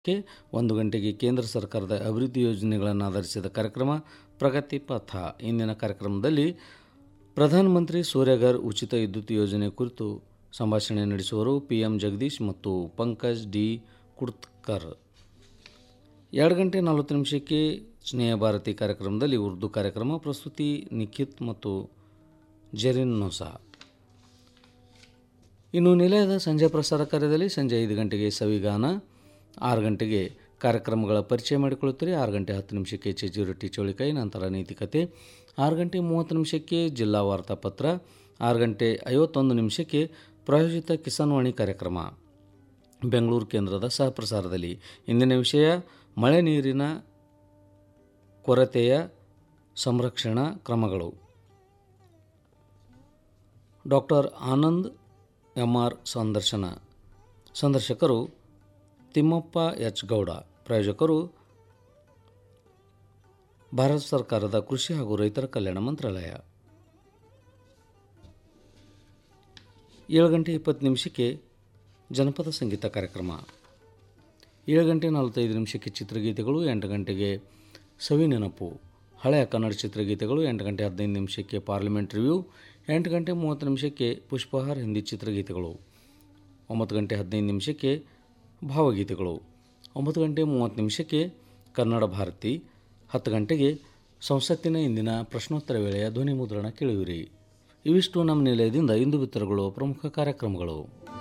ಕ್ಕೆ ಒಂದು ಗಂಟೆಗೆ ಕೇಂದ್ರ ಸರ್ಕಾರದ ಅಭಿವೃದ್ಧಿ ಯೋಜನೆಗಳನ್ನು ಆಧರಿಸಿದ ಕಾರ್ಯಕ್ರಮ ಪ್ರಗತಿ ಪಥ ಇಂದಿನ ಕಾರ್ಯಕ್ರಮದಲ್ಲಿ ಪ್ರಧಾನಮಂತ್ರಿ ಸೂರ್ಯಘರ್ ಉಚಿತ ವಿದ್ಯುತ್ ಯೋಜನೆ ಕುರಿತು ಸಂಭಾಷಣೆ ನಡೆಸುವರು ಪಿ ಎಂ ಜಗದೀಶ್ ಮತ್ತು ಪಂಕಜ್ ಡಿ ಕುಡ್ತ್ಕರ್ ಎರಡು ಗಂಟೆ ನಲವತ್ತು ನಿಮಿಷಕ್ಕೆ ಸ್ನೇಹ ಭಾರತಿ ಕಾರ್ಯಕ್ರಮದಲ್ಲಿ ಉರ್ದು ಕಾರ್ಯಕ್ರಮ ಪ್ರಸ್ತುತಿ ನಿಖಿತ್ ಮತ್ತು ಜೆರಿನ್ ನೋಸಾ ಇನ್ನು ನಿಲಯದ ಸಂಜೆ ಪ್ರಸಾರ ಕಾರ್ಯದಲ್ಲಿ ಸಂಜೆ ಐದು ಗಂಟೆಗೆ ಸವಿಗಾನ ಆರು ಗಂಟೆಗೆ ಕಾರ್ಯಕ್ರಮಗಳ ಪರಿಚಯ ಮಾಡಿಕೊಳ್ಳುತ್ತೀರಿ ಆರು ಗಂಟೆ ಹತ್ತು ನಿಮಿಷಕ್ಕೆ ಚಜ್ಜಿ ರೊಟ್ಟಿ ಚೋಳಿಕಾಯಿ ನಂತರ ನೀತಿಕತೆ ಆರು ಗಂಟೆ ಮೂವತ್ತು ನಿಮಿಷಕ್ಕೆ ಜಿಲ್ಲಾ ವಾರ್ತಾಪತ್ರ ಆರು ಗಂಟೆ ಐವತ್ತೊಂದು ನಿಮಿಷಕ್ಕೆ ಪ್ರಾಯೋಜಿತ ಕಿಸಾನ್ ವಾಣಿ ಕಾರ್ಯಕ್ರಮ ಬೆಂಗಳೂರು ಕೇಂದ್ರದ ಸಹಪ್ರಸಾರದಲ್ಲಿ ಇಂದಿನ ವಿಷಯ ಮಳೆ ನೀರಿನ ಕೊರತೆಯ ಸಂರಕ್ಷಣಾ ಕ್ರಮಗಳು ಡಾಕ್ಟರ್ ಆನಂದ್ ಎಂ ಆರ್ ಸಂದರ್ಶನ ಸಂದರ್ಶಕರು ತಿಮ್ಮಪ್ಪ ಎಚ್ ಗೌಡ ಪ್ರಾಯೋಜಕರು ಭಾರತ ಸರ್ಕಾರದ ಕೃಷಿ ಹಾಗೂ ರೈತರ ಕಲ್ಯಾಣ ಮಂತ್ರಾಲಯ ಏಳು ಗಂಟೆ ಇಪ್ಪತ್ತು ನಿಮಿಷಕ್ಕೆ ಜನಪದ ಸಂಗೀತ ಕಾರ್ಯಕ್ರಮ ಏಳು ಗಂಟೆ ನಲವತ್ತೈದು ನಿಮಿಷಕ್ಕೆ ಚಿತ್ರಗೀತೆಗಳು ಎಂಟು ಗಂಟೆಗೆ ಸವಿ ನೆನಪು ಹಳೆಯ ಕನ್ನಡ ಚಿತ್ರಗೀತೆಗಳು ಎಂಟು ಗಂಟೆ ಹದಿನೈದು ನಿಮಿಷಕ್ಕೆ ಪಾರ್ಲಿಮೆಂಟ್ ರಿವ್ಯೂ ಎಂಟು ಗಂಟೆ ಮೂವತ್ತು ನಿಮಿಷಕ್ಕೆ ಪುಷ್ಪಹಾರ್ ಹಿಂದಿ ಚಿತ್ರಗೀತೆಗಳು ಒಂಬತ್ತು ಗಂಟೆ ಹದಿನೈದು ನಿಮಿಷಕ್ಕೆ ಭಾವಗೀತೆಗಳು ಒಂಬತ್ತು ಗಂಟೆ ಮೂವತ್ತು ನಿಮಿಷಕ್ಕೆ ಕನ್ನಡ ಭಾರತಿ ಹತ್ತು ಗಂಟೆಗೆ ಸಂಸತ್ತಿನ ಇಂದಿನ ಪ್ರಶ್ನೋತ್ತರ ವೇಳೆಯ ಧ್ವನಿ ಮುದ್ರಣ ಕೇಳುವಿರಿ ಇವಿಷ್ಟು ನಮ್ಮ ನಿಲಯದಿಂದ ಇಂದು ಬಿತ್ತರಗೊಳ್ಳುವ ಪ್ರಮುಖ ಕಾರ್ಯಕ್ರಮಗಳು